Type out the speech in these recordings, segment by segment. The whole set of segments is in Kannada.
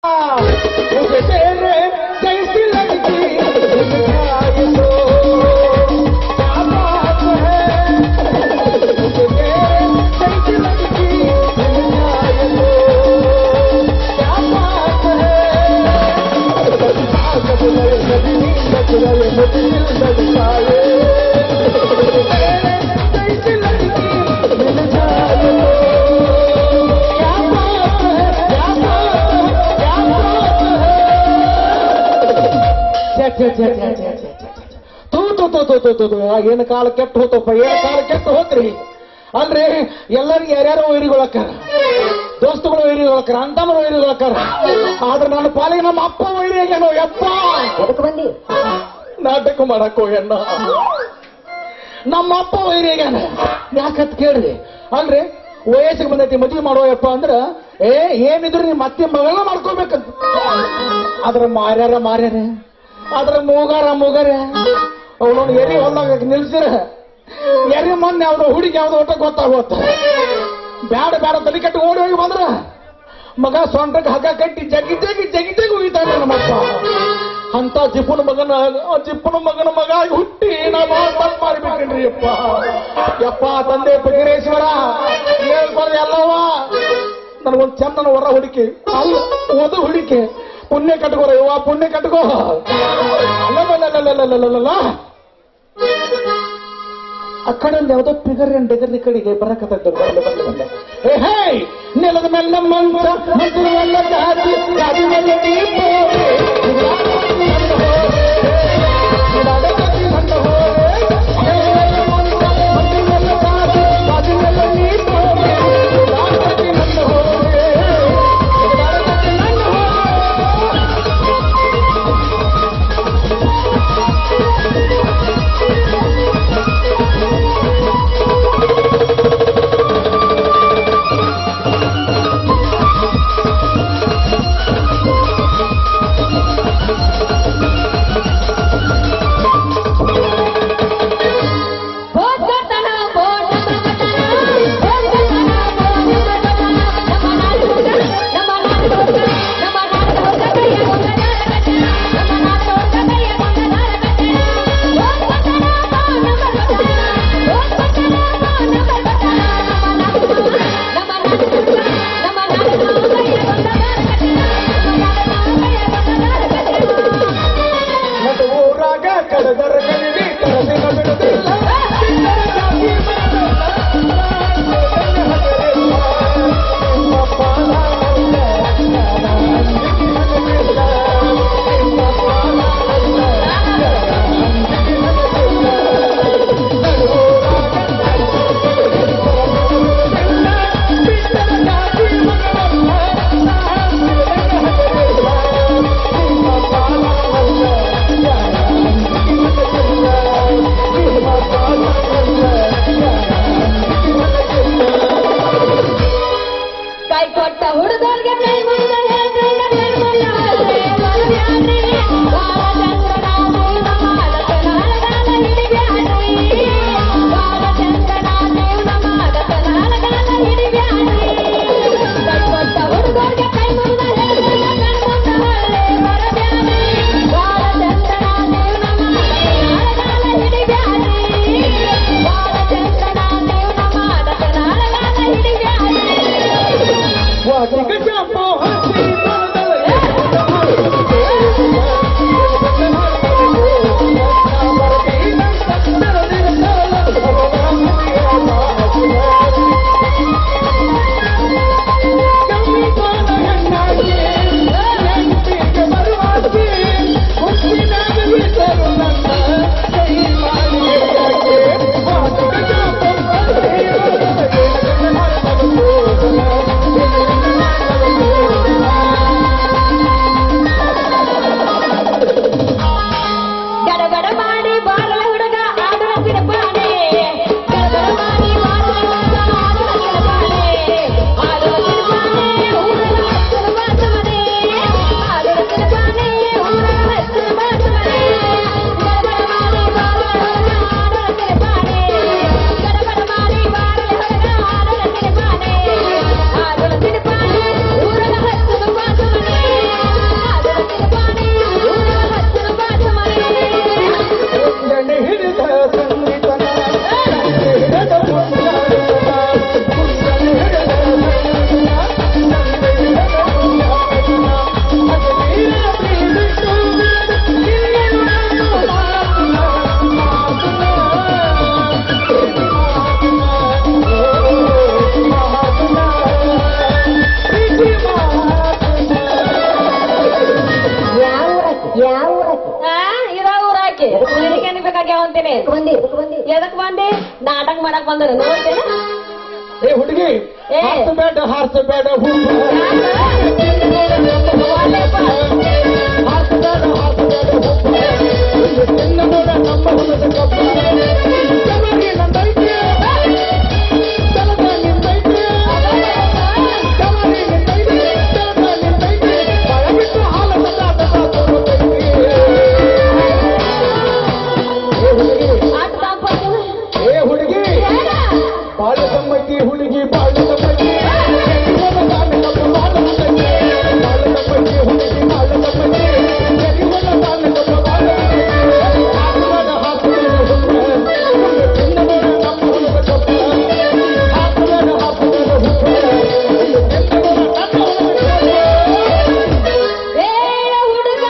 मुझे तेरे जैसी लड़की दिखाई दो क्या बात है मुझे तेरे जैसी लड़की दिखाई दो क्या बात है आग बुलाए कभी नींद बुलाए मुझे दिल धड़काए तेरे जैसी लड़की मिल जाए तो क्या बात है क्या बात है क्या बात है ಛೆ, ಛೆ, ಛೆ, ಛೆ, ಛೆ, ಛೆ, ಛೆ, ಛೆ. ತೂ ತು ತು ತು ತು ತು ತು ಆ, ಏನ್ ಕಾಲ ಕೆಟ್ಟ ಹೋತಪ್ಪ ಏನ್ ಕಾಲ ಕೆಟ್ಟ ಹೋತ್ರಿ ಅಂದ್ರೆ ಎಲ್ಲರಿಗೂ ಯಾರ್ಯಾರೋ ವೈರಿಗಳಕ್ಕಾರ ದೋಸ್ತುಗಳು ವೈರಿಗಳಕ್ಕಾರ ಅಂತಮ್ಮನ ವೈರಿಗಳಕ್ಕಾರ ಆದ್ರೆ ನನ್ನ ಪಾಲಿಗೆ ನಮ್ಮ ಅಪ್ಪ ವೈರಿ ಆಗ್ಯಾನೋ ಯಪ್ಪ ಎದಕ್ಕೆ ಬಂದಿ ನಾಟಕ ಮಾಡಕ್ ಹೋಗ್ಯಣ್ಣ ನಮ್ಮ ಅಪ್ಪ ವೈರಿ ಆಗ್ಯಾನ ಯಾಕತ್ ಕೇಳಿದೆ ಅಂದ್ರೆ ವಯಸ್ಸಿಗೆ ಬಂದೈತಿ ಮದುವೆ ಮಾಡೋಯಪ್ಪ ಅಂದ್ರ ಏ ಏನಿದ್ರು ನಿಮ್ಮ ಅತ್ತೆ ಮಗಳನ್ನ ಮಾಡ್ಕೋಬೇಕಂತ ಅದ್ರ ಮಾರ್ಯಾರ ಮಾರ್ಯಾರ ಅದ್ರ ಮೂಗಾರ ಮೂಗಾರ ಅವನೊಂದು ಎರಿ ಹೊಲ್ದಾಗ ನಿಲ್ಸಿರ ಎರಿ ಮೊನ್ನೆ ಯಾವ್ದೋ ಹುಡುಗಿ ಯಾವ್ದೋ ಒಟ್ಟ ಗೊತ್ತಾಗೋತ್ತ ಬ್ಯಾಡ ಬ್ಯಾಡ ತಲೆ ಕಟ್ಟಿ ಓಡಿ ಹೋಗಿ ಬಂದ್ರ ಮಗ ಸೊಂಟಕ್ಕೆ ಹಗ್ಗ ಕಟ್ಟಿ ಜಗಿ ಜಗಿ ಜಗಿ ಜಗಿ ಉಗಿತಾನೆ ನಮ್ಮಪ್ಪ ಅಂತ ಜಿಪ್ಪನ ಮಗನ ಆ ಜಿಪ್ಪನ ಮಗನ ಮಗ ಆಗಿ ಹುಟ್ಟಿ ನಾ ಬಾಳ ತಪ್ಪು ಮಾಡಿಬಿಟ್ಟಿನ್ರಿ ಯಪ್ಪ ಯಪ್ಪ ತಂದೆ ಬಗಿರೇಶ್ವರ ಹೇಳ್ಬಾರ್ದು ಎಲ್ಲವ ನನಗೊಂದು ಚಂದನ ಹೊರ ಹುಡುಕಿ ಅಲ್ಲ ಓದು ಹುಡುಕಿ ಪುಣ್ಯ ಕಟ್ಕೋರ ಯವ್ವ ಪುಣ್ಯ ಕಟ್ಕೋ ಅಲ್ಲಲ್ಲ ಆ ಕಡೆಯಲ್ಲಿ ಯಾವುದೋ ಪಿಗರ್ ಅಂಡ್ ಡಿಗರ್ ಕಡೆಗೆ ಬರಕತ್ತ ಬರ್ಲೆ ಬರ್ಲೆ ಬರ್ಲೆ ಏ ಹೇ ನೆಲದ ಮೇಲೆ ಮಂಚ ಮಂಚದ ಮೇಲೆ ಗಾದಿ ಗಾದಿ ಮೇಲೆ ದೀಪ ಬೇಕಾಗ್ಯಾವ ಅಂತೀನಿ ಬಂದಿ ಬಂದಿ ಎದಕ್ ಬಂದಿ ನಾಟಕ ಮಾಡಕ್ ಬಂದ್ರ ನೋಡ್ತೇನೆ ಏ ಹುಡುಗಿ ಏ. ಹಾರಿಸಬೇಡ ಹಾರಿಸಬೇಡ ಹೂ ಆಟ ದಾಂಪತ್ಯ ಏ ಹುಡುಗಿ ಬಾಳ ಸಮ್ಮತಿ ಹುಡುಗಿ ಬಾಳ ಸಮ್ಮತಿ ಬಾಳ ಸಮ್ಮತಿ ಹುಡುಗಿ ಬಾಳ ಸಮ್ಮತಿ ಏ ಹುಡುಗ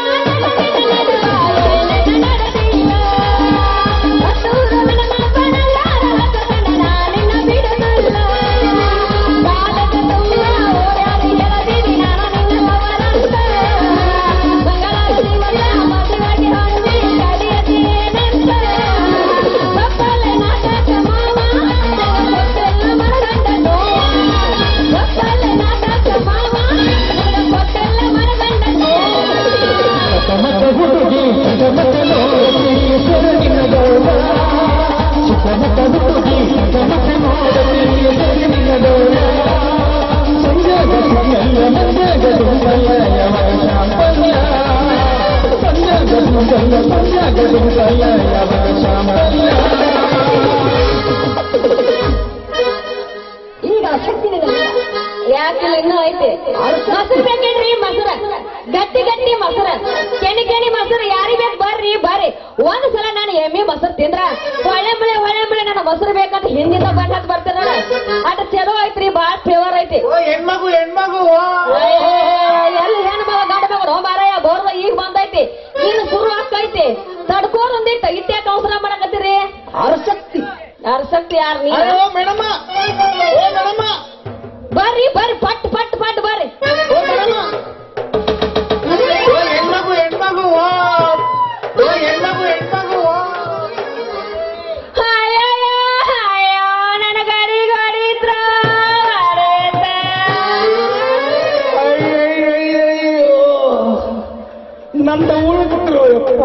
ಈಗ ಶಕ್ತಿ ನಿನಗೆ ಯಾಕಿಲ್ಲ ಇನ್ನೂ ಐತೆ ಮೊಸರು ಬೇಕೇನ್ರಿ ಮೊಸರ ಗಟ್ಟಿ ಗಟ್ಟಿ ಮೊಸರ ಕೆಣಿ ಕೆಣಿ ಮೊಸರು ಯಾರಿಗ್ ಬೇಕು ಬರ್ರಿ ಬರ್ರಿ ಒಂದ್ ಸಲ ನಾನು ಎಮ್ಮೆ ಮೊಸರು ತಿಂದ್ರ ಹೊಳೆ ಮಳೆ ಹೊಳೆ ಮಳೆ ನನ್ನ ಮೊಸರು ಬೇಕಂತ ಹಿಂದಿಂದ ಬಂದ್ ಹತ್ ಬರ್ತೇನೆ ನೋಡ ಅಟ್ ಚಲೋ ಐತ್ರಿ ಬಾಳ ಫೇವರ್ ಐತಿ ಹೆಣ್ಮಗು ಹೆಣ್ಮಗು ಎಲ್ಲಿ ಹೆಣ್ಣು ಮಗ ಗಂಡ ಮಗನು ಮಾರಾಯ ಬೋರ್ದ ಈಗ ಬಂದೈತಿ ಇನ್ನು ಶುರು ಆಗ್ತೈತಿ ತಡ್ಕೋರ್ ಒಂದಿಟ್ಟ ಇಟ್ಟೆ ಕೌಸಲ ಮಾಡಕತ್ತೀರಿ ಆಸಕ್ತಿ ಅರ್ಸಕ್ತಿ ಯಾರು ನೀ ಅಯ್ಯೋ ಮೇಡಮ್ಮ ಓ ಮೇಡಮ್ಮ ಬರ್ರಿ ಬರ್ರಿ ಪಟ್ ಪಟ್ ಪಟ್ ಬರ್ರಿ ಓ ಮೇಡಮ್ಮ ಓ ಹೆಣ್ಮಗು ಹೆಣ್ಮಗು ಓ ಓ ಹೆಣ್ಮಗು ಹೆಣ್ಮಗು ಓ ಅಯ್ಯಯ್ಯೋ, ಅಯ್ಯೋ, ನನ್ನ ಗಡಿ ಗಡಿತ್ರ ಹೊಡೆತ. ಅಯ್ಯಯ್ಯಯ್ಯಯ್ಯೋ. ನಂದ ಉಳಿದ್ರು ಯಪ್ಪ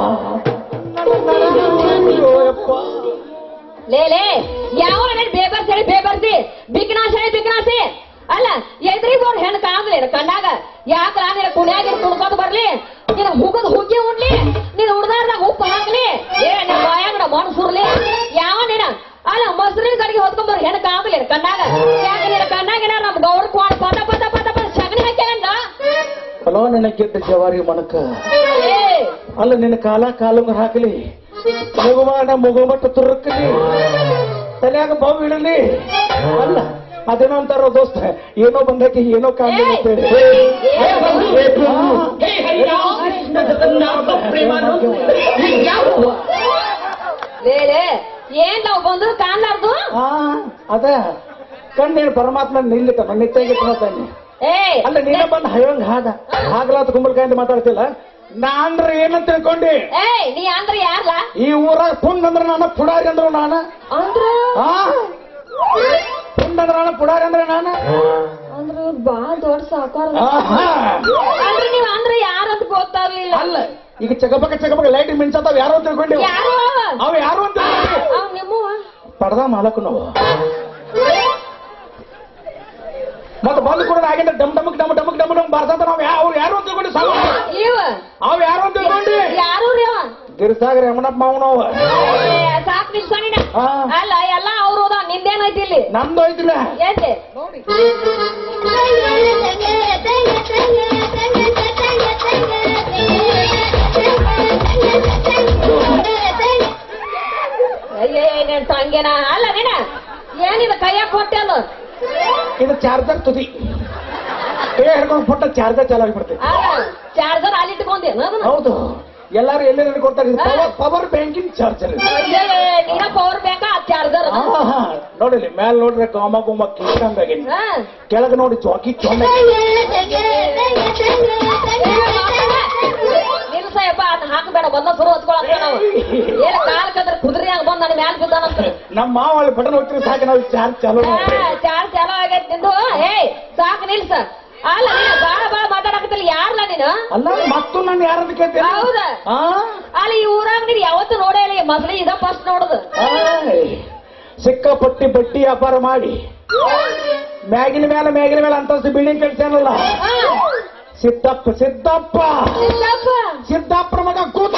ನನ್ನ ಉಳಿದ್ರು ಯಪ್ಪ ಲೇ ಲೇ ಯಾವ ನನ್ನ ಬೇಬರ್ಸ್ ಹೇಳಿ ಬೇಬರ್ಸಿ ಬಿಕ್ನಾಸ್ ಹೇಳಿ ಬಿಕ್ನಾಸಿ ಅಲ್ಲ ಎದ್ರಿಗೆ ಬೋರ್ ಹೆಣ್ಣು ಕಾಣಲೇನು ಕಂಡಾಗ ಯಾಕ ನೀನು ಕುಣಿಯಾಗಿ ಕುಣ್ಕೋತ ಬರ್ಲಿ ನೀನು ಹುಗದ್ ಹುಗ್ಗಿ ಉಣ್ಲಿ ನೀನು ಉಡ್ದಾರ್ದಾಗ ಉಪ್ಪು ಹಾಕ್ಲಿ ಏ ನಿನ್ನ ಬಾಯಾಗ ಮಣ್ಣು ಸುರ್ಲಿ ಯಾವ ನೀನ ಅಲ್ಲ ಮೊಸರಿನ ಕಡೆಗೆ ಹೊತ್ಕೊಂಡ್ಬರ್ ಹೆಣ್ಣು ಕಾಣಲೇನು ಕಂಡಾಗ ಯಾಕ ನೀನು ಕಂಡಾಗ ಏನಾರ ನಮ್ ಗೌಡ ಕ್ವಾಡ್ ಪದ ಪದ ಪದ ಪದ ಸಗಣಿ ಹಾಕ್ಯಾಗಂದ ಹಲೋ ನಿನ್ನ ಗೆದ್ದ ಜವಾರಿ ಮಣಕ ಏ ಅಲ್ಲ ನಿನ್ನ ಕಾಲ ಕಾಲಂಗ ಹಾಕಲಿ ಮುಗುಮಾಡ ಮುಗುಮಟ್ಟ ತುರುಕಲಿ ತಲೆಯಾಗ ಬಾವು ಇಡಲಿ ಅಲ್ಲ ಅದೇನೋ ಅಂತಾರೋ ದೋಸ್ತ ಏನೋ ಬಂದಕ್ಕೆ ಏನೋ ಕಾಂತಿ ಅಂತೇಳಿ ಲೇ ಲೇ ಏನ್ ನಾವು ಬಂದ್ರು ಕಾಣ್ಲಾರ್ದು ಆ, ಅದ ಕಣ್ಣೇನು ಪರಮಾತ್ಮ ನಿಲ್ಲಿತ ನಿತ್ತಾಗಿತ್ತು ತಾನೆ ಏ ಅಲ್ಲ ನೀನ ಬಂದು ಹೈವಂಗ್ ಹಾದ ಹಾಗಲಾತ ಕುಂಬಳಕಾಯಿಂದ ಮಾತಾಡ್ತಿಲ್ಲ ನಾನ್ರ ಏನಂತ ತಿಳ್ಕೊಂಡಿ ಏಯ್ ನೀ ಅಂದ್ರ ಯಾರ್ಲ ಈ ಊರಾಗ ಪುಂಡ್ ಅಂದ್ರ ನಾನ ಪುಡಾರಿ ಅಂದ್ರು ನಾನ ಅಂದ್ರ ಆ ಪುಂಡ್ ಅಂದ್ರ ನಾನ ಪುಡಾರಿ ಅಂದ್ರೆ ನಾನ ಅಂದ್ರ ಬಾ ದೊಡ್ಡ ಸಾಕಾರ ಆಹಾ. ಅಂದ್ರ ನೀವ್ ಅಂದ್ರ ಯಾರಂತ ಗೊತ್ತಾಗ್ಲಿಲ್ಲ ಅಲ್ಲ ಈಗ ಚಕಪಕ ಚಕಪಕ ಲೈಟ್ ಮಿಂಚತಾವ್ ಯಾರು ಅಂತ ತಿಳ್ಕೊಂಡಿ ಯಾರು ಅವ ಯಾರು ಅಂತ ತಿಳ್ಕೊಂಡಿ ಅವ್ ನಿಮ್ಮವ ಪಡ್ದ ಮಾಲಕ್ ನಾವು ಮತ್ತ ಬಂದು ಕೂಡ ಆಗಿಂದ ಡಮ್ ಡಮಕ್ ಡಮ್ ಡಮಕ್ ಡಮ್ ಡಮ್ ಬರ್ತಾತ ನಾವ್ ಯಾ ಅವ್ರು ಯಾರು ಅಂತ ತಿಳ್ಕೊಂಡಿ ಸಾಲ ಇವ ಅವ್ ಯಾರು ಅಂತ ತಿಳ್ಕೊಂಡಿ ಯಾರು ರೀ ಅವ ಗಿರಿಸಾಗರ ಯಮನಪ್ಪ ಮಾವನವ ಏ, ಸಾಕ್ ನಿಲ್ಸಣಿನ ಆ. ಅಲ್ಲ ಎಲ್ಲ ಅವ್ರು ಅದ ನಿಂದೇನೈತಿ ಇಲ್ಲಿ ನಮ್ದು ಐತಿಲ್ಲ ಏನ್ರಿ ಅಯ್ಯೇ ನೀನ್ ತಂಗೇನ ಅಲ್ಲ ನೀನ ಏನಿದ ಕೈಯಾಗ ಕೊಟ್ಟೆ ಅಲ್ಲ ಇದು ಚಾರ್ಜರ್ ತುದಿ ಕೈ ಹಿಡ್ಕೊಂಡು ಪುಟ್ಟ ಚಾರ್ಜರ್ ಚಾಲಾಗಿ ಬಿಡ್ತೈತಿ ಚಾರ್ಜರ್ ಅಲ್ಲಿ ಇಟ್ಕೊಂಡೇನು ಅದನ್ನ ಹೌದು ಎಲ್ಲಾರು ಎಲ್ಲೆಲ್ಲಿ ಕೊಡ್ತಾರೆ ಇದು ಪವರ್ ಪವರ್ ಬ್ಯಾಂಕಿಂಗ್ ಚಾರ್ಜರ್ ಇದು ಅಯ್ಯೇ, ನೀನ ಪವರ್ ಬೇಕಾ ಚಾರ್ಜರ್ ಆಹಾ, ನೋಡಿಲಿ ಮ್ಯಾಲ್ ನೋಡ್ರೆ ಗಾಮ ಗುಮ್ಮ ಕಿಸ್ಕಂದಾಗಿನಿ ಕೆಳಗೆ ನೋಡಿ ಚೌಕಿ ಚೊಂದ ನಿಲ್ಸಯ್ಯಪ್ಪ ಅದ್ ಹಾಕಬೇಡ ಬಂದ ಸುರು ಹಚ್ಕೊಳಕ್ಕ ನಾವು ಏನ ನಮ್ಮ ಮಾವ ಅಲ್ಲಿ ಬಟನ್ ಹೋಗ್ತೀರಿ ಸಾಕು ನಾವು ಚಾರ್ಜ್ ಚಾಲೂ ಮಾಡ್ತೀವಿ. ಚಾರ್ ಚಾಲೋ ಆಗೈತ್ ನಿಂದು ಏಯ್ ಸಾಕು ನಿಲ್ಸ ಅಲ್ಲ ನೀನು ಬಾಳ ಬಾಳ ಮಾತಾಡಕತ್ತಿಲ್ಲ ಯಾರ್ಲ ನೀನು ಅಲ್ಲ ಮತ್ತು ನಾನು ಯಾರಂತ ಕೇಳ್ತೇನೆ ಹೌದಾ ಆ? ಅಲ್ಲಿ ಈ ಊರಾಗ ನೀನು ಯಾವತ್ತೂ ನೋಡೇ ಇಲ್ಲ ಮೊದಲು ಇದ ಫಸ್ಟ್ ನೋಡುದು ಆಯ್. ಸಿಕ್ಕಾಪಟ್ಟಿ ಬಟ್ಟಿ ವ್ಯಾಪಾರ ಮಾಡಿ ಮ್ಯಾಗಿನ ಮೇಲೆ ಮ್ಯಾಗಿನ ಮೇಲೆ ಅಂತಸ್ತು ಬಿಲ್ಡಿಂಗ್ ಕಟ್ಸ್ಯಾನಲ್ಲ ಆ, ಸಿದ್ದಪ್ಪ ಸಿದ್ದಪ್ಪ ಸಿದ್ದಪ್ಪ ಸಿದ್ದಪ್ಪನ ಮಗ ಕೂತ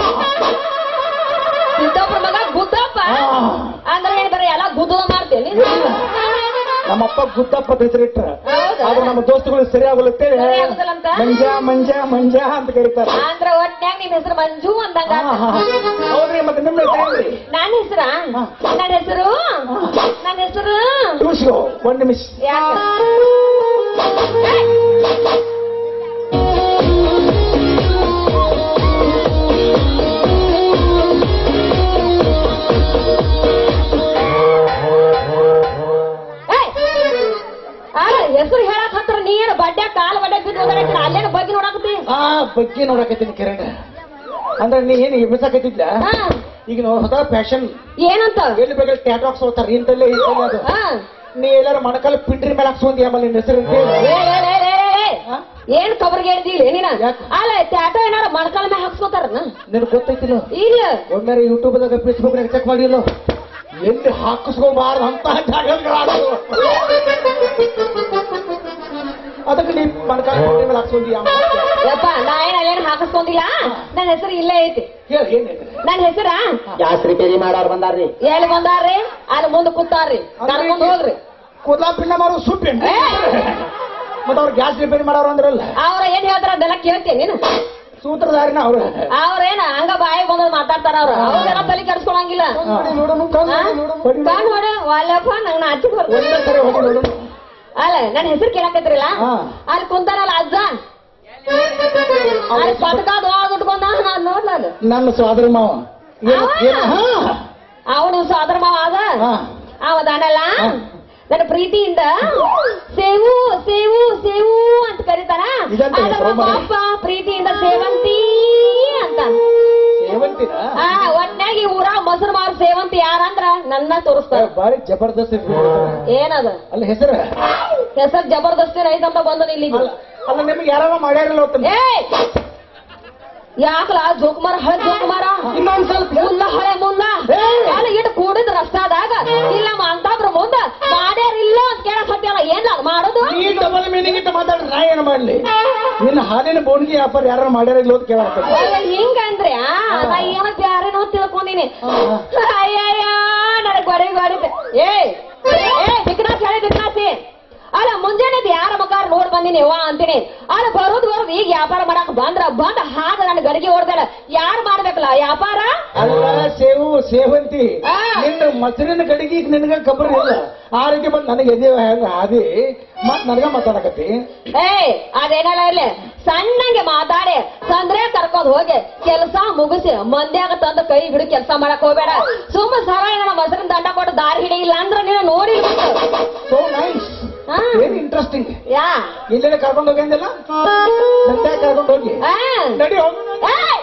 ಸಿದ್ದಪ್ಪನ ಮಗ ಗುದ್ದಪ್ಪ ಆ. ಅಂದ್ರೆ ಏನ್ ಬರೀ ಎಲ್ಲ ಗುದ್ದದ ಮಾಡ್ತೇನೆ ನೀನು ನಮ್ಮಪ್ಪ ಗುದ್ದಪ್ಪ ಅಂತ ಹೆಸರಿಟ್ಟ ಹೌದಾ? ಅದು ನಮ್ಮ ದೋಸ್ತುಗಳು ಸರಿಯಾಗುತ್ತೇ ಸರಿ ಆಗುದಿಲ್ಲ ಅಂತ? ಮಂಜ ಮಂಜ ಮಂಜ ಅಂತ ಕರೀತಾರೆ ಅಂದ್ರ ಒಟ್ನ್ಯಾಗ ನಿನ್ ಹೆಸರು ಮಂಜು ಅಂದಂಗ ಆ, ಹಾ, ಹಾ. ಹೌದ್ರಿ ಮತ್ತೆ ನಿಮ್ಮ ಹೆಸರು ಏನ್ರಿ ನನ್ನ ಹೆಸರ ಹಾ. ನನ್ನ ಹೆಸರು ನನ್ನ ಹೆಸರು ಟೂಸ್ಗೋ ಒಂದ್ ನಿಮಿಷ ಯಾಕ ಹೆಸರು ಹೇಳಕ್ ಹತ್ರ ನೀ ಏನು ಬಡ್ಡ್ಯಾಗ ಕಾಲ್ ಬಡ್ಡ್ಯಾಗ ಬಿದ್ದು ಹೋದಾರ ಅಲ್ಲೇನ ಬಗ್ಗೆ ನೋಡಕತ್ತಿ ಆ ಬಗ್ಗೆ ನೋಡಕತ್ತೀನಿ ಕಿರಣ್ ಅಂದ್ರೆ ನೀ ಏನು ಎಬ್ಬಿಸಕತ್ತಿದ್ಲ ಹಾ. ಈಗ ನೋಡ್ ಹೊಸ ಫ್ಯಾಷನ್ ಏನಂತ ಎಲ್ಲಿ ಬೇಕಾದ್ರೆ ಟ್ಯಾಟೋ ಹಾಕ್ಸೋತಾರ ಇಂತಲ್ಲೇ ಇಂತಲ್ಲೇ ಅದು ಹಾ. ನೀ ಎಲ್ಲಾರ ಮಣಕಾಲ ಪಿಂಡ್ರಿ ಮೇಲೆ ಹಾಕ್ಸೋಂದಿ ಆಮೇಲೆ ನಿನ್ನ ಹೆಸರು ಏ, ಏ, ಏ, ಏ, ಏ, ಏ. ಹಾ? ಏನ್ ಕಬರ್ಗೆ ಹೇಳ್ತಿಲ್ಲ ನೀನ ಯಾಕೆ? ಅಲ್ಲ ಟ್ಯಾಟೋ ಏನಾರ ಮೊಣಕಾಲ ಮ್ಯಾಗ ಹಾಕ್ಸ್ಕೊತಾರನ ನಿನಗೆ ಗೊತ್ತೈತಿಲ್ಲ ಇಲ್ಲ ಒಮ್ಮೆ ಯೂಟ್ಯೂಬ್ದಾಗ ಫೇಸ್ಬುಕ್ ನಾಗ ಚೆಕ್ ಮಾಡಿಲ್ಲ ಎಲ್ಲಿ ಹಾಕಿಸ್ಕೋಬಾರ್ದು ಅಂತ ಜಾಗಗಳು ಅದಕ್ಕೆ ನೀ ಮಣಕಾಲ ಪಿಂಡ್ರಿ ಮೇಲೆ ಹಾಕ್ಸೋಂದಿ ಯಪ್ಪ ನಾ ಏನ್ ಅಲ್ಲೇನ್ ಹಾಕಿಸ್ಕೊಂಡಿಲ್ಲ ನನ್ನ ಹೆಸರು ಇಲ್ಲೇ ಐತಿ ಹೇಳಿ ಏನಿದೆ ನನ್ನ ಹೆಸರ ಗ್ಯಾಸ್ ರಿಪೇರಿ ಮಾಡೋರ್ ಬಂದಾರ್ರಿ ಎಲ್ಲಿ ಬಂದಾರ್ರಿ ಅಲ್ಲಿ ಮುಂದೆ ಕೂತಾರ್ರಿ ಕರ್ಕೊಂಡ್ ಹೋಗ್ರಿ ಕೂದಲಾ ಪಿಂಡ ಮಾರೋ ಸುಪ್ಪಿ ಏ! ಮತ್ತೆ ಅವ್ರು ಗ್ಯಾಸ್ ರಿಪೇರಿ ಮಾಡೋರು ಅಂದ್ರಲ್ಲ ಅವ್ರ ಏನ್ ಹೇಳ್ತಾರ ಅದೆಲ್ಲ ಕೇಳ್ತೀನಿ ನೀನು ಸೂತ್ರಧಾರಿನ ಅವ್ರ ಅವ್ರೇನ ಹಂಗ ಬಾಯಿ ಬಂದ್ ಮಾತಾಡ್ತಾರ ಅವ್ರ ಅವ್ರೆಲ್ಲ ತಲೆ ಕೆಡಿಸ್ಕೊಳಂಗಿಲ್ಲ ನೋಡೋಣ ಕಾಣ್ ನೋಡ ವಾಲ್ಯಪ್ಪ ನಂಗ್ ನಾಚಿಕ್ ಬರ್ತದೆ ಒಂದೇ ಸರಿ ಹೋಗಿ ನೋಡೋಣ ಅಲ್ಲ ನನ್ನ ಹೆಸರು ಕೇಳಕತ್ರಿಲ್ಲ ಹಾ. ಅಲ್ಲಿ ಕುಂತಾರಲ್ಲ ಅಜ್ಜ ಅಲ್ಲಿ ಪಟಕ ದೊಡ್ಡ ಉಟ್ಕೊಂಡ ನಾನ್ ನೋಡ್ಲಾನ ನನ್ನ ಸೋದರ ಮಾವ ಏನು ಅವ? ಏನು ಹಾ ಅವನು ಸೋದರ ಮಾವ ಅದ ಹಾ ಅವ ದಾನಲ್ಲ ಹಾ. ನನ್ನ ಪ್ರೀತಿಯಿಂದ ಸೇವು ಸೇವು ಸೇವು ಅಂತ ಕರೀತಾರ ಇದಂತ ಆದ್ರೆ ಹೆಸರು ನಮ್ಮ ಮನೆ. ಅಪ್ಪ ಪ್ರೀತಿಯಿಂದ ಸೇವಂತಿ ಅಂತ ಸೇವಂತಿನ ಆ ಒಟ್ನಾಗ ಈ ಊರಾಗ ಮೊಸರು ಮಾರು ಸೇವಂತಿ ಯಾರಂದ್ರ ನನ್ನ ತೋರಿಸ್ತಾರ ಬಾರಿ ಜಬರ್ದಸ್ತ್ ಇದ್ವಿ. ಏನದ ಅಲ್ಲ ಹೆಸರು ಹೆಸರು ಜಬರ್ದಸ್ತಿ ಐತಂತ ಬಂದ ಇಲ್ಲಿಗೆ ಅಲ್ಲ ಅಲ್ಲ ನಿಮ್ಗೆ ಯಾರವ ಮಾಡ್ಯಾರಿಲ್ಲ ಒಟ್ಟು ಏ ಯಾಕಲ ಜೋಕುಮಾರ ಹಳೆ ಜೋಕುಮಾರ ಇನ್ನೊಂದ್ ಸ್ವಲ್ಪ ಮುಲ್ಲ ಹಳೆ ಮುಲ್ಲ ಏ! ಅಲ್ಲಿ ಇಟ್ಟು ಕೂಡಿದ ರಸ್ತಾದಾಗ ಇಲ್ಲ ಅಂತಂದ್ರ ಮುಂದ ಮಾಡ್ಯಾರಿಲ್ಲ ಅಂತ ಕೇಳಕ್ ಹತ್ತಿಯಲ್ಲ ಏನ್ ಅದ್ ಮಾಡೋದು ನೀ ಡಬಲ್ ಮೀನಿಂಗ್ ಇಟ್ಟು ಮಾತಾಡ್ರಿ ನಾ ಏನು ಮಾಡ್ಲಿ ನಿನ್ನ ಹಾಲಿನ ಬೋಣಿಗೆ ವ್ಯಾಪಾರ ಯಾರು ಮಾಡ್ಯಾರಿಲ್ಲ ಅಂತ ಕೇಳಾಕ ಹಿಂಗಂದ್ರೆ ನಾ ಏನೋ ಬ್ಯಾರೇನೋ ತಿಳ್ಕೊಂಡಿನಿ ಅಯ್ಯಯ್ಯ ನನಗ್ ಗೊಡೆ ಗೊಡಿದೆ ಏ ಏ ಬಿಕ್ನಾಸ್ ಹೇಳಿ ಬಿಕ್ನಾಸಿ ಅಲ್ಲ ಮುಂಜಾನೆ ಯಾರ ಮಕಾರ ನೋಡ್ ಬಂದಿನಿ ವಾ ಅಂತೀನಿ ಅಲ್ಲ ಬರೋದು ಬರೋದು ಈಗ ವ್ಯಾಪಾರ ಮಾಡಕ್ ಬಂದ್ರ ಬಂದ ಹಾಗ ನನ್ ಗಡಿಗೆ ಹೊಡ್ದಾಳ ಯಾರು ಮಾಡ್ಬೇಕಲ್ಲ ವ್ಯಾಪಾರ ಅಲ್ಲ ಸೇವು ಸೇವಂತಿ ಆ. ನಿನ್ನ ಮೊಸರಿನ ಕಡೆಗೆ ಈಗ ನಿನಗ ಕಬರ್ ಇಲ್ಲ ಆ ರೀತಿ ಬಂದು ನನಗೆ ಎದೆ ಹೆಂಗ ಆದಿ ಮತ್ ನನಗ ಮಾತಾಡಕತ್ತಿ ಏಯ್ ಅದೇನಲ್ಲ ಇರ್ಲಿ ಸಣ್ಣಂಗೆ ಮಾತಾಡಿ ಸಂದ್ರೆ ಕರ್ಕೊಂಡ್ ಹೋಗಿ ಕೆಲಸ ಮುಗಿಸಿ ಮಂದ್ಯಾಗ ತಂದ ಕೈ ಬಿಡು ಕೆಲಸ ಮಾಡಕ್ ಹೋಗ್ಬೇಡ ಸುಮ್ಮ ಸರ ನನ್ನ ಮೊಸರಿನ ದಂಡ ಕೊಟ್ಟು ದಾರಿ ಹಿಡಿಯಿಲ್ಲ ಅಂದ್ರೆ ನೀನು ನೋಡಿ ಸೋ ನೈಸ್ ಹಾ. ಏನ್ ಇಂಟ್ರೆಸ್ಟಿಂಗ್ ಯಾ ಇಲ್ಲೆಲ್ಲ ಕರ್ಕೊಂಡು ಹೋಗಿಂದಿಲ್ಲ ಸಂತೆ ಕರ್ಕೊಂಡು ಹೋಗಿ ಆ. ನಡಿ ಹೋಗೋಣ ಏಯ್!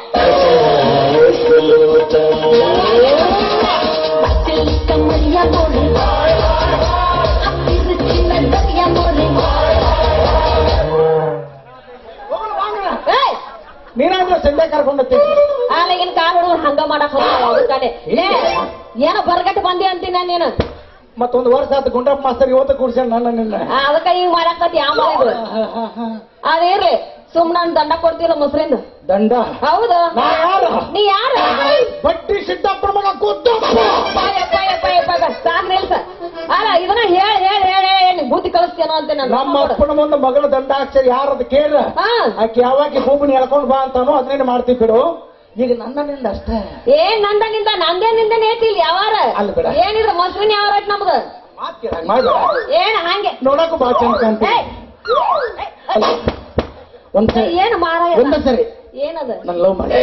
ಹೋಗೋಣ, ಹೋಗೋಣ. ಏಯ್! ನೀನಾದ್ರೆ ಸಂತೆ ಕರ್ಕೊಂಡು ಹೋಗ್ತೀನಿ ಆಮೇಗಿನ ಕಾಲ್ ಹುಡುಗರು ಹಂಗ ಮಾಡಕ್ ಹೋಗ್ತಾನೆ ಏ ಏನೋ ಬರ್ಗಟ್ಟು ಬಂದಿ ಅಂತೀನಿ ನೀನು ಮತ್ತೊಂದು ವರ್ಷ ಆತು ಗುಂಡಪ್ಪ ಮಾಸ್ತರ್ ಇವತ್ತು ಕೂಡ್ಸ್ಯಾನ ನನ್ನ ನಿನ್ನ ಆ, ಅದಕ್ಕ ಹಿಂಗ್ ಮಾಡಾಕತ್ತಿ ಯಾವ ಮಾಡಿದ್ರು ಹಾ, ಹಾ, ಹಾ. ಅದೇರ್ಲಿ ಸುಮ್ ನಾನ್ ದಂಡ ಕೊಡ್ತಿಲ್ಲ ಮೊಸರಿಂದ ದಂಡ ಹೌದು ನಾ ಯಾರು ನೀ ಯಾರ ಬಟ್ಟಿ ಸಿದ್ದಪ್ಪನ ಮಗ ಕೂತಪ್ಪ ಸಾಕ್ ನಿಲ್ಸ ಅಲ್ಲ ಇದನ್ನ ಹೇಳಿ ಹೇಳಿ ಹೇಳಿ ಹೇಳಿ ಬುದ್ಧಿ ಕಳಿಸ್ತೇನೋ ಅಂತ ನಾನು ನಮ್ಮ ಅಪ್ಪನ ಮುಂದೆ ಮಗಳ ದಂಡ ಹಾಕ್ಸರಿ ಯಾರದು ಕೇಳ ಹಾ ಆಕೆ ಯಾವಾಗ ಭೂಮಿನ ಎಳ್ಕೊಂಡು ಬಾ ಅಂತಾನೋ ಅದನ್ನೇ ಮಾಡ್ತೀವಿ ಬಿಡು ಈಗ ನನ್ನನಿಂದ ಅಷ್ಟೇ ಏನ್ ನಂದ ನಿಂದ ನಂದೇ ನಿಂದ ನೇತಿಲ್ ಯಾವಾರ ಅಲ್ಲ ಬಿಡ. ಏನಿದ್ರ ಮೊಸರಿನ ಯಾವ ರೈಟ್ ನಮ್ದು ಮಾತ್ ಕೇಳಂಗ್ ಮಾಡ್ಬೇಡ. ಏನ್ ಹಂಗೆ ನೋಡಕ್ಕೂ ಬಾ ಚಂದ ಕಾಣ್ತಿ ಏಯ್! ಅಲ್ಲ, ಒಂದ್ ಸರಿ ಏನ್ ಮಾರ ಒಂದ ಸರಿ ಏನದ ನನ್ ಲವ್ ಮಾಡಿ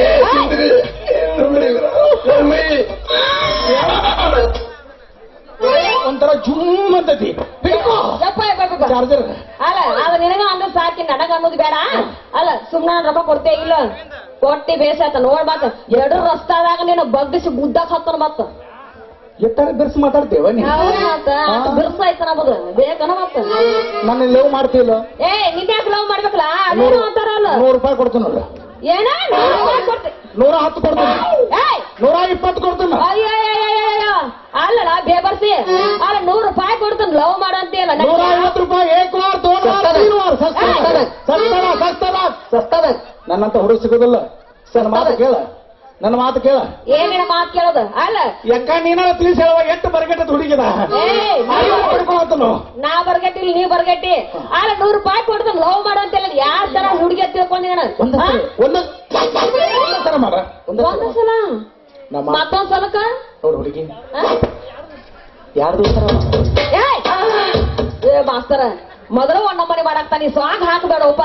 ಒಂಥರ ಜುಮ್ ಅಂತತಿ ಹಿಡ್ಕೋ ಯಪ್ಪ ಯಪ್ಪ ಯಪ್ಪ. ಚಾರ್ಜರ್ ಅಲ್ಲ ಅದು ನಿನಗ ಅನ್ನೋದು ಸಾಕಿ ನನಗ ಅನ್ನೋದು ಬೇಡ ಅಲ್ಲ ಸುಮ್ನ ರೊಕ್ಕ ಕೊಡ್ತೇ ಇಲ್ಲ ಕೊಟ್ಟಿ ಬೇಸಾಯ್ತ ನೋಡ್ ಮತ್ತ ಎರಡು ರಸ್ತಾದಾಗ ನೀನು ಬಗ್ಗಿಸಿ ಗುದ್ದಕ್ ಹತ್ತನ ಮತ್ತ ಎಟ್ಟಾರ ಬೆರ್ಸ್ ಮಾತಾಡ್ತೇವ ನೀ ಹೌದ್ ಮತ್ತ ಬಿರ್ಸಾಯ್ತ ನಮಗ ಬೇಕನ ಮತ್ತ ನನ್ನ ಲವ್ ಮಾಡ್ತಿಲ್ಲ ಏ ನಿನ್ ಯಾಕೆ ಲವ್ ಮಾಡ್ಬೇಕಲ್ಲ ಅದೇನು ಅಂತಾರಲ್ಲ ನೂರು ರೂಪಾಯಿ ಕೊಡ್ತೀನಲ್ಲ ಏನ ನೂರ್ ರೂಪಾಯಿ ಕೊಡ್ತಿ ನೂರ ಹತ್ತು ಕೊಡ್ತೀನಿ ಏಯ್ ನೂರ ಇಪ್ಪತ್ತು ಕೊಡ್ತೀನಿ ಅಯ್ಯಯ್ಯಯ್ಯಯ್ಯಯ್ಯ. ಅಲ್ಲಲ್ಲ ಬೇಬರ್ಸಿ ಅಲ್ಲ ನೂರ್ ರೂಪಾಯಿ ಕೊಡ್ತಾನ ಲವ್ ಮಾಡಂತೀಯಲ್ಲ ನೂರ ಐವತ್ತು ರೂಪಾಯಿ ಏಕ್ ವಾರ ದೋನ್ ವಾರ ತೀನ್ ವಾರ ಸಸ್ತದ ಸಸ್ತದ ಸಸ್ತದ ಸಸ್ತದ ನನ್ನಂತ ಹುಡುಗ ಸಿಗೋದಿಲ್ಲ ನನ್ನ ಮಾತು ಕೇಳ ನನ್ನ ಮಾತು ಕೇಳ ಏನೇನ ಮಾತ್ ಕೇಳೋದು ಅಲ್ಲ ಯಾಕ ನೀನಾರ ತಿಳಿಸಿ ಹೇಳುವ ಎಷ್ಟು ಬರಗಟ್ಟದ ಹುಡುಗಿದ ಏಯ್ ಪಡ್ಕೊಳತ್ತನು ನಾ ಬರ್ಗಟ್ಟಿಲ್ಲ ನೀ ಬರ್ಗಟ್ಟಿ ಅಲ್ಲ ನೂರ್ ರೂಪಾಯಿ ಕೊಡ್ತಾನ ಲವ್ ಮಾಡಂತಿಲ್ಲ ಯಾರ್ ತರ ಹುಡುಗಿ ತಿಳ್ಕೊಂಡಿನ ಒಂದ ಒಂದ ಒಂದೊಂದ್ಸಲ ಮಾಡ ಒಂದ್ ಒಂದೊಂದ್ಸಲ ಸಲ ನಮ್ಮ ಮತ್ತೊಂದ್ ಸಲಕ್ಕ ಅವ್ರ ಹುಡುಗಿ ಆ? ಯಾರ್ದು ಸರ ಏಯ್! ಏ ಮಾಸ್ತರ ಮೊದಲು ಒಂದ್ ನಮ್ಮನೆ ಮಾಡಾಕ್ತಾನಿ ಸ್ವಾಂಗ್ ಹಾಕಬೇಡಪ್ಪ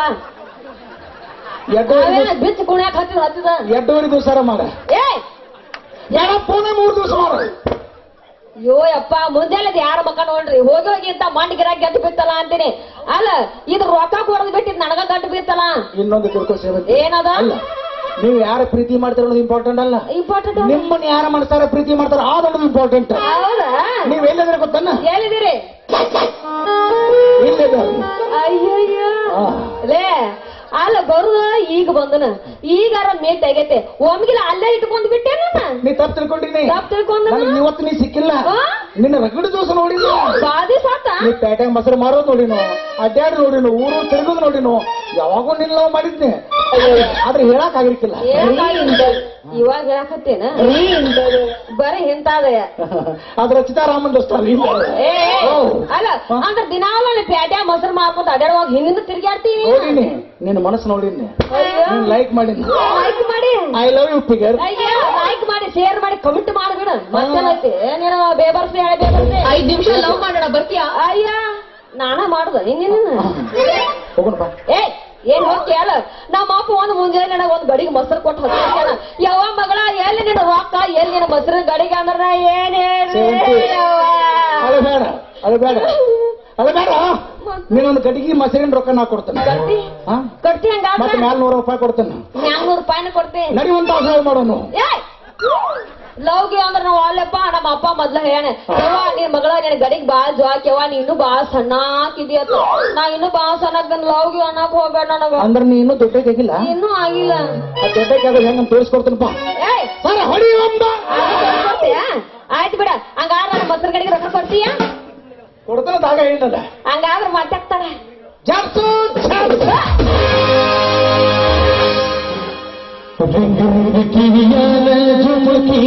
ಎರಡೂವರೆ ಬಿಚ್ಚ ಕುಣ್ಯಾಕ್ ಹತ್ತಿದ ಹತ್ತಿದ ಎರಡೂವರೆ ದಿವಸ ಮಾಡ ಏಯ್ ಯಾರ ಪೂನ ಮೂರು ದಿವಸ ಮಾಡ ಅಯ್ಯೋ ಯಪ್ಪ ಮುಂಜಾನೆ ಯಾರ ಮಕ್ಕ ನೋಡ್ರಿ ಹೋಗಿ ಹೋಗಿ ಅಂತ ಮಂಡ್ ಗಿರಾಕ್ ಗಂಟು ಬಿತ್ತಲ್ಲ ಅಂತೀನಿ ಅಲ್ಲ ಇದು ರೊಕ್ಕ ಕೊಡದ್ ಬಿಟ್ಟಿದ್ ನನಗ ಗಂಟು ಬಿತ್ತಲ್ಲ ಇನ್ನೊಂದು ಕಿರ್ಕೋ ಸೇವೆ ಏನದ ಅಲ್ಲ ನೀವು ಯಾರ ಪ್ರೀತಿ ಮಾಡ್ತಾರ ಅನ್ನೋದು ಇಂಪಾರ್ಟೆಂಟ್ ಅಲ್ಲ ಇಂಪಾರ್ಟೆಂಟ್ ನಿಮ್ಮನ್ನ ಯಾರ ಮನಸಾರ ಪ್ರೀತಿ ಮಾಡ್ತಾರ ಅದನ್ನೋದು ಇಂಪಾರ್ಟೆಂಟ್ ಹೌದಾ ನೀವ್ ಎಲ್ಲಿದ್ರೆ ಗೊತ್ತನ್ನ ಎಲ್ಲಿದ್ದೀರಿ ಇಲ್ಲೇ ಅಯ್ಯಯ್ಯೋ ಆ. ಲೇ ಅಲ್ಲ ಬರುದ ಈಗ ಬಂದನ ಈಗಾರ ಮೇಟ್ ಆಗೈತೆ ಒಮ್ಗಿಲ ಅಲ್ಲೇ ಇಟ್ಕೊಂಡ್ ಬಿಟ್ಟೆ ನನ್ನ ನೀ ತಪ್ಪು ತಿಳ್ಕೊಂಡಿನಿ ತಪ್ಪ್ ತಿಳ್ಕೊಂಡ ನನಗೆ ಇವತ್ತು ನೀ ಸಿಕ್ಕಿಲ್ಲ ಆ? ನಿನ್ನ ರಗಡ ದಿವಸ ನೋಡಿಲ್ಲ ಬಾದಿ ಸಾತ ನೀ ಪೇಟೆಗೆ ಮೊಸರು ಮಾರೋದು ನೋಡಿನು ಅಡ್ಡಾಡ್ ನೋಡಿನು ಊರು ತಿರುಗೋದು ನೋಡಿನು ಯಾವಾಗೂ ನಿನ್ನ ಲವ್ ಮಾಡಿದ್ನೆ ಆದ್ರೆ ಹೇಳಕ್ ಆಗಿರ್ಕಿಲ್ಲ ಇವಾಗ ಹೇಳಕತ್ತೇನ ಬರೀ ಹಿಂತಾದ ಅದ್ರ ಚಿತಾರಾಮನ್ ದೋಸ್ತ ಅಲ್ಲ, ಇಲ್ಲ ಅಲ್ಲ. ಏ ಓ. ಅಲ್ಲ ಅಂದ್ರೆ ದಿನಾಲ ಪ್ಯಾಟ್ಯಾ ಮೊಸರು ಮಾಡ್ಕೊಂತ ಅಡ್ಯಾಡುವಾಗ ಹಿಂದಿಂದ ತಿರ್ಗಾಡ್ತೀನಿ ನೋಡಿನಿ ನಿನ್ನ ಮನಸ್ಸು ನೋಡಿನಿ ನೀನ್ ಲೈಕ್ ಮಾಡಿನಿ ಲೈಕ್ ಮಾಡಿ ಐ ಲವ್ ಯು ಫಿಗರ್ ಅಯ್ಯ ಲೈಕ್ ಮಾಡಿ ಶೇರ್ ಮಾಡಿ ಕಮೆಂಟ್ ಮಾಡ್ಬಿಡ ಮತ್ತೇನೈತಿ ನೀನು ಬೇಬರ್ಸಿ ಹೇಳಿ ಬೇಬರ್ಸಿ ಐದ್ ನಿಮಿಷ ಲವ್ ಮಾಡೋಣ ಬರ್ತೀಯಾ ಅಯ್ಯ ನಾನ ಮಾಡುದ ಇನ್ನೇನ ಹೋಗೋಣ ಬಾ ಏ ಏನ್ ಹೋಗಿ ಅಲ್ಲ ನಮ್ಮ ಅಪ್ಪ ಒಂದ್ ಮುಂಜಾನೆ ನನಗ ಒಂದ್ ಗಡಿಗೆ ಮೊಸರು ಕೊಟ್ಟು ಹಚ್ಚಾನ ಯಾವ ಮಗಳ ಎಲ್ಲಿ ನಿನ್ನ ರೊಕ್ಕ ಎಲ್ಲಿ ನಿನ್ನ ಮೊಸರು ಗಡಿಗೆ ಅಂದ್ರ ನಾ ಏನ್ ಸೇವಂತಿ. ಅಳ ಬೇಡ ಅಳ ಬೇಡ ಅಳ ಬೇಡ ನೀನೊಂದು ಗಡಿಗೆ ಮೊಸರಿನ ರೊಕ್ಕ ನಾ ಕೊಡ್ತೇನೆ ಕಟ್ಟಿ ಹಾ ಕಟ್ಟಿ ಮತ್ತೆ ಹಂಗಾದ್ರೆ ಮ್ಯಾಲ ನೂರು ರೂಪಾಯಿ ಕೊಡ್ತೇನೆ ನಾನ್ನೂರು ರೂಪಾಯಿನ ಕೊಡ್ತೀನಿ ನಡಿ ಒಂದ್ ತಾಸು ಹಾಳು ಮಾಡೋನು ಏಯ್ ಲವ್ಗೆ ಅಂದ್ರ ನಾವ್ ಅಲ್ಲಪ್ಪ ನಮ್ಮ ಅಪ್ಪ ಮೊದ್ಲ ಹೇಳ ಯವ್ವ ನಿನ್ ಮಗಳ ನಿನ್ ಗಡಿಗ್ ಬಾಳ್ ಜ್ವಾಕ್ಯವ ನೀ ಇನ್ನೂ ಬಾಳ್ ಸಣ್ಣಾಕಿದ್ಯತ್ತ ನಾ ಇನ್ನೂ ಬಾಳ್ ಸಣ್ಣಕ್ ಲವ್ಗೆ ಅನ್ನಕ್ ಹೋಗ್ಬೇಡ ನನಗ ಅಂದ್ರೆ ನೀ ಇನ್ನೂ ದೊಡ್ಡಕ್ಕಾಗಿಲ್ಲ ಇನ್ನೂ ಆಗಿಲ್ಲ ಆ ದೊಡ್ಡಕ್ಕಾಗ ಹೆಂಗ ತೋರಿಸ್ಕೊಡ್ತೇನಪ್ಪ ಏಯ್ ಸರ ಹೊಡಿ ಒಂದ ಕೊಡ್ತೀಯಾ? ಆಯ್ತು ಬಿಡ ಹಂಗಾರ ನನ್ನ ಮೊಸರು ಗಡಿಗೆ ರೊಕ್ಕ ಕೊಡ್ತೀಯ ಕೊಡ್ತಾನ ದಾಗ ಏನದ ಹಂಗಾದ್ರ ಮಾತಾಡ್ತಾಳ ಜಾರ್ಸು ಜಾರ್ಸು ಕಿವಿಯಾನ ಜುಮುಕಿ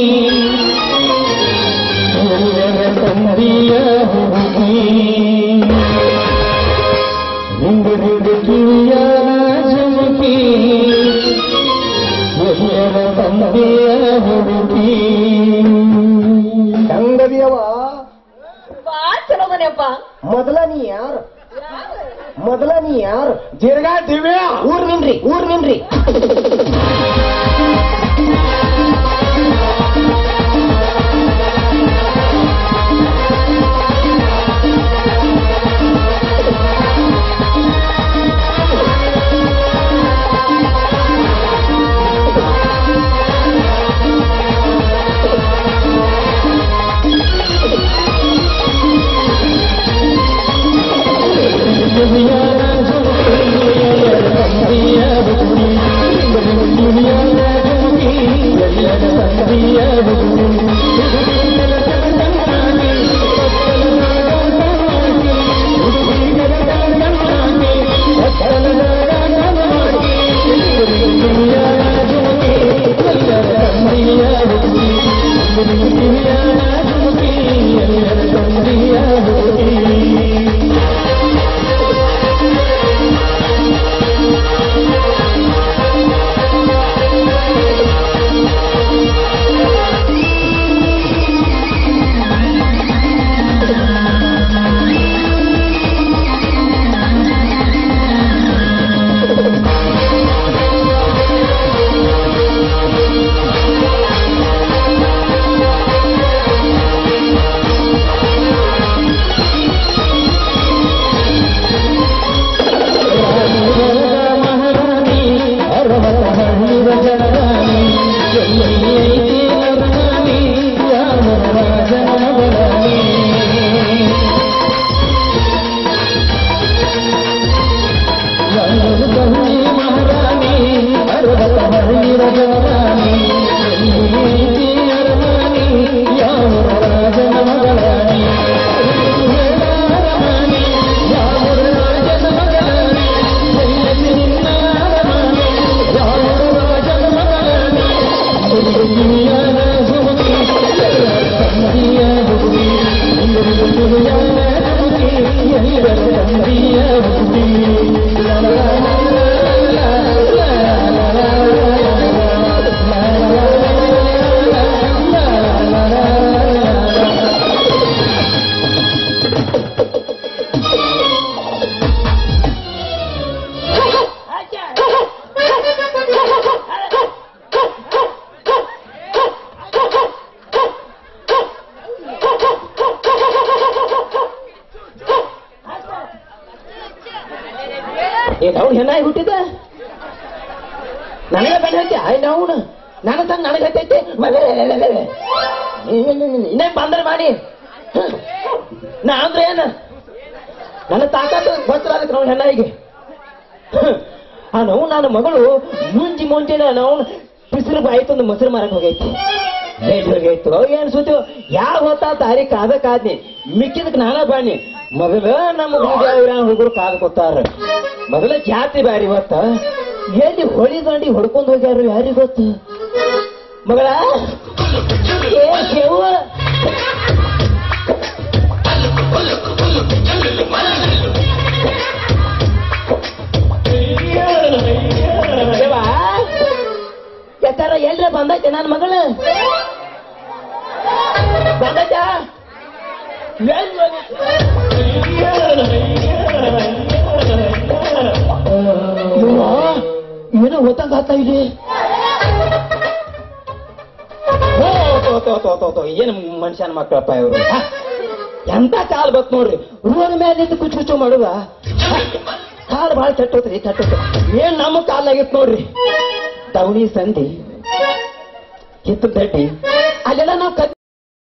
ಎಲ್ಲರ ತಂದಿಯ ಹುಡುಗಿ ಹಿಂದಿರುಗಿ ಕಿವಿಯಾನ ಜುಮುಕಿ ಎಲ್ಲರ ತಂದೆಯ ಹುಡುಗಿ ಹೆಂಗದಿಯವ ಬಾಳ್ ಚಲೋ ಮನೆಯಪ್ಪ ಮೊದಲ ನೀ ಯಾರು ಮೊದಲ ನೀ ಯಾರು ಜೀರ್ಗ ದಿವ್ಯ ಊರ್ ನಿನ್ರಿ ಊರ್ ನಿನ್ರಿ ಮಹಾರಾಣಿ ಅರವರ ಹಳ್ಳಿರ ಜನರಾಣಿ ಎಲ್ಲೆಲ್ಲಿ ಐತಿ ನರರಾಣಿ ಯಾವ ಅವ್ನು ಹೆಣ್ಣಾಗಿ ಹುಟ್ಟಿದ ನನಗೆ ಬೆನ್ನ ಹತ್ತಿ ಆಯ್ ನಾವು ನನ್ನ ತಂಗ ನನಗೆ ಹತ್ತೈತಿ ಇನ್ನೇ ಬಂದ್ರೆ ಮಾಡಿ ನಾ ಅಂದ್ರೆ ಏನ ನನ್ನ ತಾಕತ್ತು ಗೊತ್ತಿಲ್ಲ ಅದಕ್ಕೆ ನಾವು ಹೆಣ್ಣಾಯಿಗೆ ಆ ನಾವು ನನ್ನ ಮಗಳು ಮುಂಜಿ ಮುಂಜಾನೆ ನಾವು ಬಿಸಿಲು ಬಾಯ್ತು ಒಂದು ಮೊಸರು ಮಾರಕ್ ಹೋಗೈತಿ ಲೇಟ್ ಹೋಗೈತು ಏನ್ ಸುತ್ತು ಯಾವ ಹೊತ್ತ ದಾರಿ ಕಾದ ಕಾದ್ನಿ ಮಿಕ್ಕಿದಕ್ ನಾನ ಬಾಣಿ ಮೊದಲ ನಮ್ಮ ಗುರುದೇವ್ರ ಹುಡುಗರು ಕಾದ್ ಕೊತ್ತಾರ ಮೊದಲ ಜಾತಿ ಬ್ಯಾರಿ ಇವತ್ತ ಎಲ್ಲಿ ಹೊಳಿ ದಾಂಡಿ ಹೊಡ್ಕೊಂಡ್ ಹೋಗ್ಯಾರ ಯಾರಿಗ್ ಗೊತ್ತ ಮಗಳ ಏ ಕೆವ್ವ ಯವ್ವ, ಯಾಕಾರ ಎಲ್ರ ಬಂದೈತೆ ನನ್ನ ಮಗಳು ಬಂದೈತ ಎಲ್ ಯವ್ವ, ಏನೋ ಗೊತ್ತಾಗ ಆಗ್ತಾ ಇದೆ ಓ, ತೋ, ತೋ, ತೋ, ತೋ, ತೋ, ಏನು ಮನುಷ್ಯನ ಮಕ್ಕಳಪ್ಪ ಇವರು ಎಂತ ಕಾಲ್ ಬತ್ ನೋಡ್ರಿ ರೋಡ್ ಮೇಲೆ ನಿಂತು ಕುಚ್ಚು ಕುಚ್ಚು ಮಾಡುವ ಕಾಲ್ ಭಾಳ ಕೆಟ್ಟೋತ್ರಿ ಕೆಟ್ಟೋತ್ರಿ ಏನ್ ನಮ್ಮ ಕಾಲಾಗಿತ್ತು ನೋಡ್ರಿ ದವಣಿ ಸಂಧಿ ಕಿತ್ತು ದಡ್ಡಿ ಅಲ್ಲೆಲ್ಲ ನಾವು